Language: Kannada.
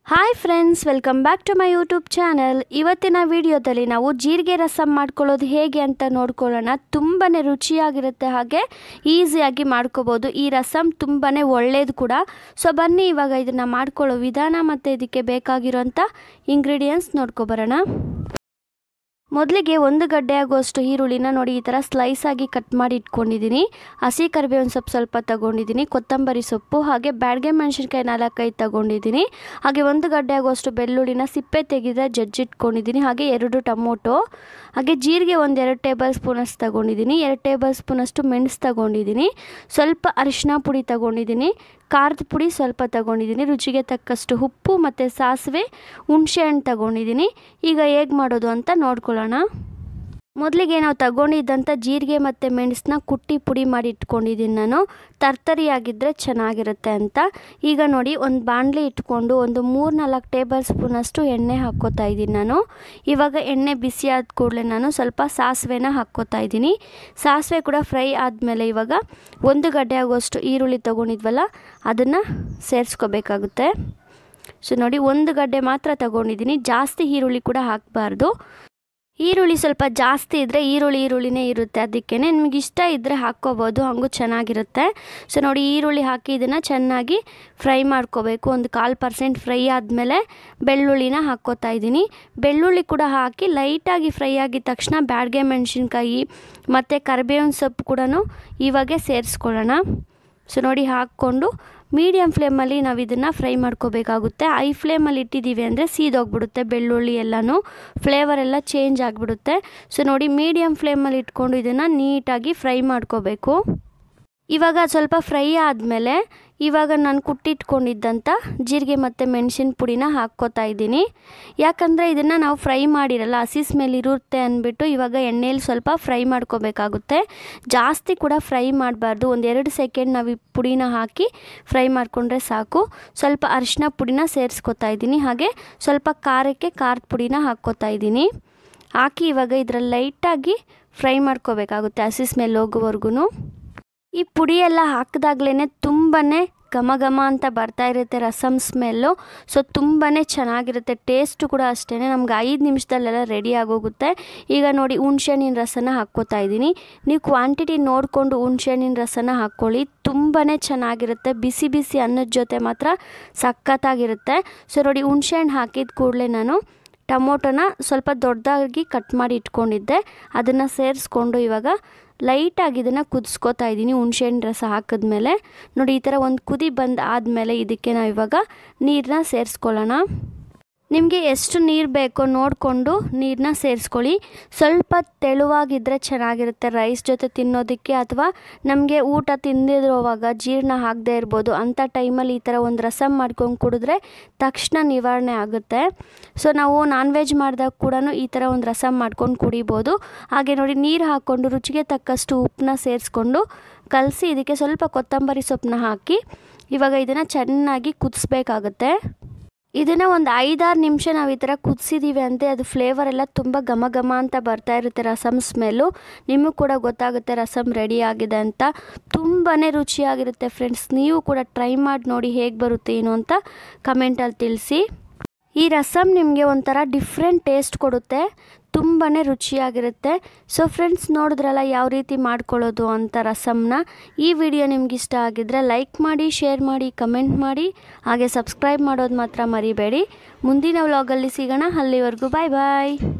hi friends welcome back to my YouTube channel ಇವತ್ತಿನ ವಿಡಿಯೋದಲ್ಲಿ ನಾವು ಜೀರಿಗೆ ರಸಂ ಮಾಡ್ಕೊಳ್ಳೋದು ಹೇಗೆ ಅಂತ ನೋಡ್ಕೊಳ್ಳೋಣ ತುಂಬಾ ರುಚಿಯಾಗಿರುತ್ತೆ ಹಾಗೆ ಈಸಿಯಾಗಿ ಮಾಡ್ಕೋಬೋದು ಈ ರಸಂ ತುಂಬಾ ಒಳ್ಳೆಯದು ಕೂಡ ಸೊ ಬನ್ನಿ ಇವಾಗ ಇದನ್ನು ಮಾಡ್ಕೊಳ್ಳೋ ವಿಧಾನ ಮತ್ತು ಇದಕ್ಕೆ ಬೇಕಾಗಿರೋಂಥ ಇಂಗ್ರೀಡಿಯೆಂಟ್ಸ್ ನೋಡ್ಕೊಬರೋಣ ಮೊದಲಿಗೆ ಒಂದು ಗಡ್ಡೆ ಆಗುವಷ್ಟು ಈರುಳ್ಳಿನ ನೋಡಿ ಈ ಥರ ಸ್ಲೈಸ್ ಆಗಿ ಕಟ್ ಮಾಡಿ ಇಟ್ಕೊಂಡಿದ್ದೀನಿ ಹಸಿ ಕರಿಬೇವಿನ ಸೊಪ್ಪು ಸ್ವಲ್ಪ ತಗೊಂಡಿದ್ದೀನಿ ಕೊತ್ತಂಬರಿ ಸೊಪ್ಪು ಹಾಗೆ ಬ್ಯಾಡ್ಗೆ ಮೆಣಸಿನ್ಕಾಯಿ ನಾಲ್ಕೈದು ತಗೊಂಡಿದ್ದೀನಿ ಹಾಗೆ ಒಂದು ಗಡ್ಡೆ ಆಗುವಷ್ಟು ಬೆಳ್ಳುಳ್ಳಿನ ಸಿಪ್ಪೆ ತೆಗೆದ ಜಜ್ಜಿಟ್ಕೊಂಡಿದ್ದೀನಿ ಹಾಗೆ ಎರಡು ಟೊಮೊಟೊ ಹಾಗೆ ಜೀರಿಗೆ ಒಂದು ಎರಡು ಟೇಬಲ್ ಸ್ಪೂನಷ್ಟು ತಗೊಂಡಿದ್ದೀನಿ ಎರಡು ಟೇಬಲ್ ಸ್ಪೂನಷ್ಟು ಮೆಣಸು ತಗೊಂಡಿದ್ದೀನಿ ಸ್ವಲ್ಪ ಅರಿಶಿನ ಪುಡಿ ತಗೊಂಡಿದ್ದೀನಿ ಖಾರದ ಪುಡಿ ಸ್ವಲ್ಪ ತಗೊಂಡಿದ್ದೀನಿ ರುಚಿಗೆ ತಕ್ಕಷ್ಟು ಉಪ್ಪು ಮತ್ತು ಸಾಸಿವೆ ಹುಣಸೆ ಹಣ್ಣು ತಗೊಂಡಿದ್ದೀನಿ ಈಗ ಹೇಗೆ ಮಾಡೋದು ಅಂತ ನೋಡ್ಕೊಳ್ಳೋಣ ಮೊದಲಿಗೆ ನಾವು ತಗೊಂಡಿದ್ದಂಥ ಜೀರಿಗೆ ಮತ್ತು ಮೆಣಸನ್ನ ಕುಟ್ಟಿ ಪುಡಿ ಮಾಡಿ ಇಟ್ಕೊಂಡಿದ್ದೀನಿ ನಾನು ತರ್ತರಿಯಾಗಿದ್ದರೆ ಚೆನ್ನಾಗಿರುತ್ತೆ ಅಂತ ಈಗ ನೋಡಿ ಒಂದು ಬಾಣಲಿ ಇಟ್ಕೊಂಡು ಒಂದು ಮೂರು ನಾಲ್ಕು ಟೇಬಲ್ ಸ್ಪೂನಷ್ಟು ಎಣ್ಣೆ ಹಾಕ್ಕೋತಾ ಇದ್ದೀನಿ ನಾನು ಇವಾಗ ಎಣ್ಣೆ ಬಿಸಿ ಆದ ಕೂಡಲೇ ನಾನು ಸ್ವಲ್ಪ ಸಾಸಿವೆನ ಹಾಕ್ಕೋತಾ ಇದ್ದೀನಿ ಸಾಸಿವೆ ಕೂಡ ಫ್ರೈ ಆದಮೇಲೆ ಇವಾಗ ಒಂದು ಗಡ್ಡೆ ಆಗುವಷ್ಟು ಈರುಳ್ಳಿ ತೊಗೊಂಡಿದ್ವಲ್ಲ ಅದನ್ನು ಸೇರಿಸ್ಕೋಬೇಕಾಗುತ್ತೆ ಸೊ ನೋಡಿ ಒಂದು ಗಡ್ಡೆ ಮಾತ್ರ ತಗೊಂಡಿದ್ದೀನಿ ಜಾಸ್ತಿ ಈರುಳ್ಳಿ ಕೂಡ ಹಾಕಬಾರ್ದು ಈರುಳ್ಳಿ ಸ್ವಲ್ಪ ಜಾಸ್ತಿ ಇದ್ದರೆ ಈರುಳ್ಳಿ ಈರುಳ್ಳಿನೇ ಇರುತ್ತೆ ಅದಕ್ಕೆ ನಿಮಗೆ ಇಷ್ಟ ಇದ್ದರೆ ಹಾಕ್ಕೋಬೋದು ಹಾಗೂ ಚೆನ್ನಾಗಿರುತ್ತೆ ಸೊ ನೋಡಿ ಈರುಳ್ಳಿ ಹಾಕಿ ಇದನ್ನು ಚೆನ್ನಾಗಿ ಫ್ರೈ ಮಾಡ್ಕೋಬೇಕು ಒಂದು ಕಾಲು ಪರ್ಸೆಂಟ್ ಫ್ರೈ ಆದಮೇಲೆ ಬೆಳ್ಳುಳ್ಳಿನ ಹಾಕ್ಕೋತಾ ಇದ್ದೀನಿ ಬೆಳ್ಳುಳ್ಳಿ ಕೂಡ ಹಾಕಿ ಲೈಟಾಗಿ ಫ್ರೈ ಆಗಿದ ತಕ್ಷಣ ಬ್ಯಾಡ್ಗೆ ಮೆಣಸಿನ್ಕಾಯಿ ಮತ್ತು ಕರಿಬೇವಿನ ಸೊಪ್ಪು ಕೂಡ ಇವಾಗೆ ಸೇರಿಸ್ಕೊಳ್ಳೋಣ ಸೊ ನೋಡಿ ಹಾಕ್ಕೊಂಡು ಮೀಡಿಯಮ್ ಫ್ಲೇಮಲ್ಲಿ ನಾವು ಇದನ್ನು ಫ್ರೈ ಮಾಡ್ಕೋಬೇಕಾಗುತ್ತೆ ಐ ಫ್ಲೇಮಲ್ಲಿ ಇಟ್ಟಿದ್ದೀವಿ ಅಂದರೆ ಸೀದೋಗ್ಬಿಡುತ್ತೆ ಬೆಳ್ಳುಳ್ಳಿ ಎಲ್ಲನೂ ಫ್ಲೇವರ್ ಎಲ್ಲ ಚೇಂಜ್ ಆಗಿಬಿಡುತ್ತೆ ಸೊ ನೋಡಿ ಮೀಡಿಯಮ್ ಫ್ಲೇಮಲ್ಲಿ ಇಟ್ಕೊಂಡು ಇದನ್ನು ನೀಟಾಗಿ ಫ್ರೈ ಮಾಡ್ಕೋಬೇಕು ಇವಾಗ ಸ್ವಲ್ಪ ಫ್ರೈ ಆದಮೇಲೆ ಇವಾಗ ನಾನು ಕುಟ್ಟಿಟ್ಕೊಂಡಿದ್ದಂಥ ಜೀರಿಗೆ ಮತ್ತು ಮೆಣಸಿನ ಪುಡಿನ ಹಾಕ್ಕೋತಾ ಇದ್ದೀನಿ ಯಾಕಂದರೆ ಇದನ್ನು ನಾವು ಫ್ರೈ ಮಾಡಿರಲ್ಲ ಹಸಿ ಸ್ಮೆಲ್ ಇರುತ್ತೆ ಅಂದ್ಬಿಟ್ಟು ಇವಾಗ ಎಣ್ಣೆಯಲ್ಲಿ ಸ್ವಲ್ಪ ಫ್ರೈ ಮಾಡ್ಕೋಬೇಕಾಗುತ್ತೆ ಜಾಸ್ತಿ ಕೂಡ ಫ್ರೈ ಮಾಡಬಾರ್ದು ಒಂದೆರಡು ಸೆಕೆಂಡ್ ನಾವು ಈ ಪುಡಿನ ಹಾಕಿ ಫ್ರೈ ಮಾಡಿಕೊಂಡ್ರೆ ಸಾಕು ಸ್ವಲ್ಪ ಅರಿಶಿನ ಪುಡಿನ ಸೇರಿಸ್ಕೊತಾ ಇದ್ದೀನಿ ಹಾಗೆ ಸ್ವಲ್ಪ ಖಾರಕ್ಕೆ ಖಾರದ ಪುಡಿನ ಹಾಕ್ಕೋತಾ ಇದ್ದೀನಿ ಹಾಕಿ ಇವಾಗ ಇದರಲ್ಲಿ ಲೈಟಾಗಿ ಫ್ರೈ ಮಾಡ್ಕೋಬೇಕಾಗುತ್ತೆ ಹಸಿ ಸ್ಮೆಲ್ ಹೋಗೋವರೆಗೂ ಈ ಪುಡಿ ಎಲ್ಲ ಹಾಕಿದಾಗ್ಲೇ ತುಂಬಾ ಘಮ ಘಮ ಅಂತ ಬರ್ತಾ ಇರುತ್ತೆ ರಸಮ್ ಸ್ಮೆಲ್ಲು ಸೊ ತುಂಬಾ ಚೆನ್ನಾಗಿರುತ್ತೆ ಟೇಸ್ಟು ಕೂಡ ಅಷ್ಟೇ ನಮ್ಗೆ ಐದು ನಿಮಿಷದಲ್ಲೆಲ್ಲ ರೆಡಿ ಆಗೋಗುತ್ತೆ ಈಗ ನೋಡಿ ಹುಣ್ಸೆಹಣ್ಣಿನ ರಸನ ಹಾಕ್ಕೋತಾ ಇದ್ದೀನಿ ನೀವು ಕ್ವಾಂಟಿಟಿ ನೋಡಿಕೊಂಡು ಹುಣ್ಸೆಹಣ್ಣಿನ ರಸನ ಹಾಕ್ಕೊಳ್ಳಿ ತುಂಬಾ ಚೆನ್ನಾಗಿರುತ್ತೆ ಬಿಸಿ ಬಿಸಿ ಅನ್ನದ ಜೊತೆ ಮಾತ್ರ ಸಖತ್ತಾಗಿರುತ್ತೆ ಸೊ ನೋಡಿ ಹುಣ್ಸೆಹಣ್ಣು ಹಾಕಿದ ಕೂಡಲೇ ನಾನು ಟೊಮೊಟೊನ ಸ್ವಲ್ಪ ದೊಡ್ಡದಾಗಿ ಕಟ್ ಮಾಡಿ ಇಟ್ಕೊಂಡಿದ್ದೆ ಅದನ್ನು ಸೇರಿಸ್ಕೊಂಡು ಇವಾಗ ಲೈಟಾಗಿ ಇದನ್ನು ಕುದಿಸ್ಕೋತಾ ಇದ್ದೀನಿ ಹುಣ್ಸೆಹಣ್ಣು ರಸ ಹಾಕಿದ್ಮೇಲೆ ನೋಡಿ ಈ ಥರ ಒಂದು ಕುದಿ ಬಂದು ಆದಮೇಲೆ ಇದಕ್ಕೆ ನಾವು ಇವಾಗ ನೀರನ್ನ ಸೇರಿಸ್ಕೊಳ್ಳೋಣ ನಿಮಗೆ ಎಷ್ಟು ನೀರು ಬೇಕೋ ನೋಡಿಕೊಂಡು ನೀರನ್ನ ಸೇರಿಸ್ಕೊಳ್ಳಿ ಸ್ವಲ್ಪ ತೆಳುವಾಗಿದ್ದರೆ ಚೆನ್ನಾಗಿರುತ್ತೆ ರೈಸ್ ಜೊತೆ ತಿನ್ನೋದಕ್ಕೆ ಅಥವಾ ನಮಗೆ ಊಟ ತಿಂದಿರೋವಾಗ ಜೀರ್ಣ ಆಗದೆ ಇರ್ಬೋದು ಅಂಥ ಟೈಮಲ್ಲಿ ಈ ಥರ ಒಂದು ರಸಮ್ ಮಾಡ್ಕೊಂಡು ಕುಡಿದ್ರೆ ತಕ್ಷಣ ನಿವಾರಣೆ ಆಗುತ್ತೆ ಸೊ ನಾವು ನಾನ್ ವೆಜ್ ಮಾಡಿದಾಗ ಕೂಡ ಈ ಥರ ಒಂದು ರಸಮ್ ಮಾಡ್ಕೊಂಡು ಕುಡಿಬೋದು ಹಾಗೆ ನೋಡಿ ನೀರು ಹಾಕ್ಕೊಂಡು ರುಚಿಗೆ ತಕ್ಕಷ್ಟು ಉಪ್ಪನ್ನ ಸೇರಿಸ್ಕೊಂಡು ಕಲಸಿ ಇದಕ್ಕೆ ಸ್ವಲ್ಪ ಕೊತ್ತಂಬರಿ ಸೊಪ್ಪನ್ನ ಹಾಕಿ ಇವಾಗ ಇದನ್ನು ಚೆನ್ನಾಗಿ ಕುದಿಸ್ಬೇಕಾಗತ್ತೆ ಇದನ್ನು ಒಂದು ಐದಾರು ನಿಮಿಷ ನಾವು ಈ ಥರ ಕುದಿಸಿದ್ದೀವಿ ಅಂದರೆ ಅದು ಫ್ಲೇವರ್ ಎಲ್ಲ ತುಂಬ ಘಮ ಘಮ ಅಂತ ಬರ್ತಾ ಇರುತ್ತೆ ರಸಮ್ ಸ್ಮೆಲ್ಲು ನಿಮಗೂ ಕೂಡ ಗೊತ್ತಾಗುತ್ತೆ ರಸಮ್ ರೆಡಿ ಆಗಿದೆ ಅಂತ ತುಂಬಾ ರುಚಿಯಾಗಿರುತ್ತೆ ಫ್ರೆಂಡ್ಸ್ ನೀವು ಕೂಡ ಟ್ರೈ ಮಾಡಿ ನೋಡಿ ಹೇಗೆ ಬರುತ್ತೆ ಏನು ಅಂತ ಕಮೆಂಟಲ್ಲಿ ತಿಳಿಸಿ ಈ ರಸಮ್ ನಿಮಗೆ ಒಂಥರ ಡಿಫ್ರೆಂಟ್ ಟೇಸ್ಟ್ ಕೊಡುತ್ತೆ ತುಂಬಾ ರುಚಿಯಾಗಿರುತ್ತೆ ಸೊ ಫ್ರೆಂಡ್ಸ್ ನೋಡಿದ್ರಲ್ಲ ಯಾವ ರೀತಿ ಮಾಡ್ಕೊಳ್ಳೋದು ಅಂತ ರಸಮ್ನ ಈ ವಿಡಿಯೋ ನಿಮ್ಗೆ ಇಷ್ಟ ಆಗಿದ್ದರೆ ಲೈಕ್ ಮಾಡಿ ಶೇರ್ ಮಾಡಿ ಕಮೆಂಟ್ ಮಾಡಿ ಹಾಗೆ ಸಬ್ಸ್ಕ್ರೈಬ್ ಮಾಡೋದು ಮಾತ್ರ ಮರಿಬೇಡಿ ಮುಂದಿನ ವ್ಲಾಗಲ್ಲಿ ಸಿಗೋಣ ಅಲ್ಲಿವರೆಗೂ ಬಾಯ್ ಬಾಯ್